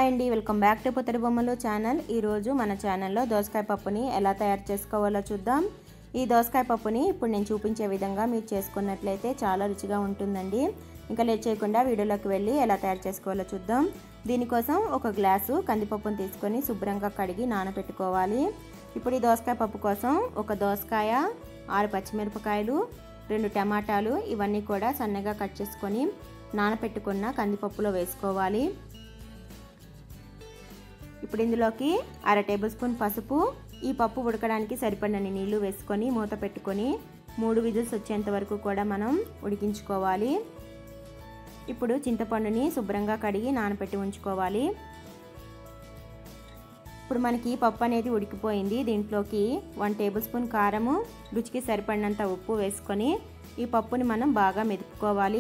hi అండి welcome back to పుత్తడి బొమ్మలు ఛానల్ ఈరోజు మన ఛానల్లో దోసకాయ పప్పుని ఎలా తయారు చేసుకోవాలో చూద్దాం ఈ దోసకాయ పప్పుని ఇప్పుడు నేను చూపించే విధంగా మీరు చేసుకున్నట్లయితే చాలా రుచిగా ఉంటుందండి ఇంకా లేట్ చేయకుండా వీడియోలోకి వెళ్ళి ఎలా తయారు చేసుకోవాలో చూద్దాం దీనికోసం ఒక గ్లాసు కందిపప్పును తీసుకొని శుభ్రంగా కడిగి నానబెట్టుకోవాలి ఇప్పుడు ఈ దోసకాయ పప్పు కోసం ఒక దోసకాయ ఆరు పచ్చిమిరపకాయలు రెండు టమాటాలు ఇవన్నీ కూడా సన్నగా కట్ చేసుకొని నానపెట్టుకున్న కందిపప్పులో వేసుకోవాలి ఇప్పుడు ఇందులోకి అర టేబుల్ స్పూన్ పసుపు ఈ పప్పు ఉడకడానికి సరిపడినన్ని నీళ్లు వేసుకొని మూత పెట్టుకొని మూడు విజిల్స్ వచ్చేంత వరకు కూడా మనం ఉడికించుకోవాలి ఇప్పుడు చింతపండుని శుభ్రంగా కడిగి నానబెట్టి ఉంచుకోవాలి ఇప్పుడు మనకి పప్పు అనేది ఉడికిపోయింది దీంట్లోకి వన్ టేబుల్ స్పూన్ కారము రుచికి సరిపడినంత ఉప్పు వేసుకొని ఈ పప్పుని మనం బాగా మెదుపుకోవాలి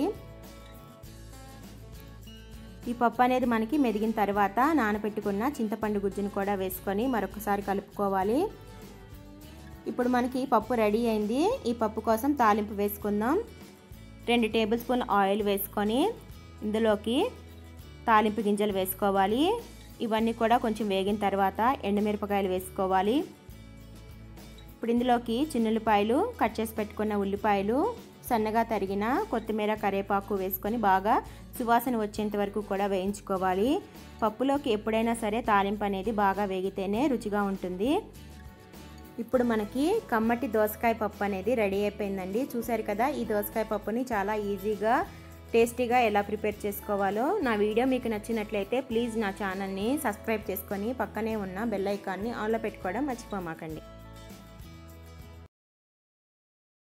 ఈ పప్పు అనేది మనకి మెదిగిన తర్వాత నానబెట్టుకున్న చింతపండు గుజ్జును కూడా వేసుకొని మరొకసారి కలుపుకోవాలి ఇప్పుడు మనకి పప్పు రెడీ అయింది ఈ పప్పు కోసం తాలింపు వేసుకుందాం రెండు టేబుల్ స్పూన్ ఆయిల్ వేసుకొని ఇందులోకి తాలింపు గింజలు వేసుకోవాలి ఇవన్నీ కూడా కొంచెం వేగిన తర్వాత ఎండుమిరపకాయలు వేసుకోవాలి ఇప్పుడు ఇందులోకి చిన్నుల్లిపాయలు కట్ చేసి పెట్టుకున్న ఉల్లిపాయలు సన్నగా తరిగిన కొత్తిమీర కరివేపాకు వేసుకొని బాగా సువాసన వచ్చేంత వరకు కూడా వేయించుకోవాలి పప్పులోకి ఎప్పుడైనా సరే తాలింపు అనేది బాగా వేగితేనే రుచిగా ఉంటుంది ఇప్పుడు మనకి కమ్మటి దోసకాయ పప్పు అనేది రెడీ అయిపోయిందండి చూసారు కదా ఈ దోసకాయ పప్పుని చాలా ఈజీగా టేస్టీగా ఎలా ప్రిపేర్ చేసుకోవాలో నా వీడియో మీకు నచ్చినట్లయితే ప్లీజ్ నా ఛానల్ని సబ్స్క్రైబ్ చేసుకొని పక్కనే ఉన్న బెల్ ఐకాన్ని ఆన్లో పెట్టుకోవడం మర్చిపోమాకండి